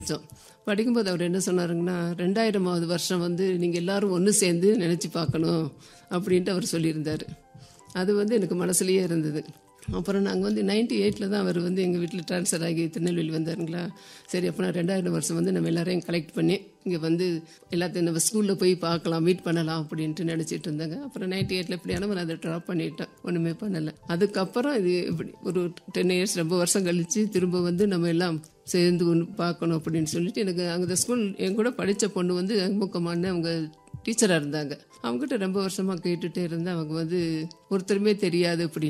படித்தோம் படிக்கும்போது அவர் என்ன சொன்னாருங்கன்னா ரெண்டாயிரமாவது வருஷம் வந்து நீங்கள் எல்லாரும் ஒன்று சேர்ந்து நினச்சி பார்க்கணும் அப்படின்ட்டு அவர் சொல்லியிருந்தார் அது வந்து எனக்கு மனசுலயே இருந்தது அப்புறம் நாங்கள் வந்து நைன்டி எயிட்டில் தான் அவர் வந்து எங்கள் வீட்டில் ட்ரான்ஸ்ஃபர் ஆகி திருநெல்வேலி வந்தாருங்களா சரி அப்போ நான் ரெண்டாயிரம் வருஷம் வந்து நம்ம எல்லாரையும் கலெக்ட் பண்ணி இங்கே வந்து எல்லாத்தையும் நம்ம ஸ்கூலில் போய் பார்க்கலாம் மீட் பண்ணலாம் அப்படின்ட்டு நினச்சிட்டு இருந்தாங்க அப்புறம் நைன்டி எயிட்டில் எப்படியான நான் அதை ட்ராப் பண்ணிட்டேன் ஒன்றுமே பண்ணலை அதுக்கப்புறம் இது இப்படி ஒரு டென் இயர்ஸ் ரொம்ப வருஷம் கழித்து திரும்ப வந்து நம்ம எல்லாம் சேர்ந்து ஒன்று பார்க்கணும் அப்படின்னு சொல்லிட்டு எனக்கு அங்கே ஸ்கூல் என் கூட படித்த பொண்ணு வந்து மூக்கமான அவங்க டீச்சராக இருந்தாங்க அவங்ககிட்ட ரொம்ப வருஷமாக கேட்டுகிட்டே இருந்தேன் அவங்க வந்து ஒருத்தருமே தெரியாது அப்படின்னு